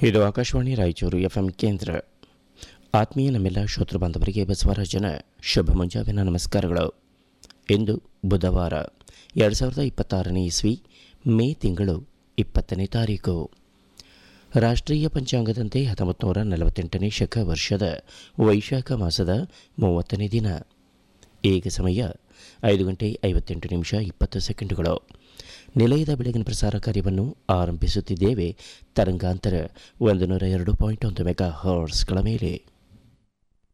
ಇದು ಆಕಾಶವಾಣಿ ರಾಯಚೂರು ಎಫ್ಎಂ ಕೇಂದ್ರ ಆತ್ಮೀಯ ನಮ್ಮೆಲ್ಲ ಶ್ರೋತೃ ಬಾಂಧವರಿಗೆ ಬಸವರಾಜನ ಶುಭ ಮುಂಜಾವಿನ ನಮಸ್ಕಾರಗಳು ಇಂದು ಬುಧವಾರ ಎರಡು ಸಾವಿರದ ಇಪ್ಪತ್ತಾರನೇ ಇಸ್ವಿ ಮೇ ತಿಂಗಳು ಇಪ್ಪತ್ತನೇ ತಾರೀಕು ರಾಷ್ಟ್ರೀಯ ಪಂಚಾಂಗದಂತೆ ಹತ್ತೊಂಬತ್ತು ನೂರ ನಲವತ್ತೆಂಟನೇ ಶಕ ವರ್ಷದ ವೈಶಾಖ ಮಾಸದ ಮೂವತ್ತನೇ ದಿನ ಈಗ ಸಮಯ ಐದು ಗಂಟೆ ಐವತ್ತೆಂಟು ನಿಮಿಷ ಇಪ್ಪತ್ತು ಸೆಕೆಂಡುಗಳು ನಿಲಯದ ಬೆಳಗಿನ ಪ್ರಸಾರ ಕಾರ್ಯವನ್ನು ಆರಂಭಿಸುತ್ತಿದ್ದೇವೆ ತರಂಗಾಂತರ ಒಂದು ನೂರ ಎರಡು ಪಾಯಿಂಟ್ ಒಂದು ಮೆಗಾ ಹರ್ಸ್ಗಳ ಮೇಲೆ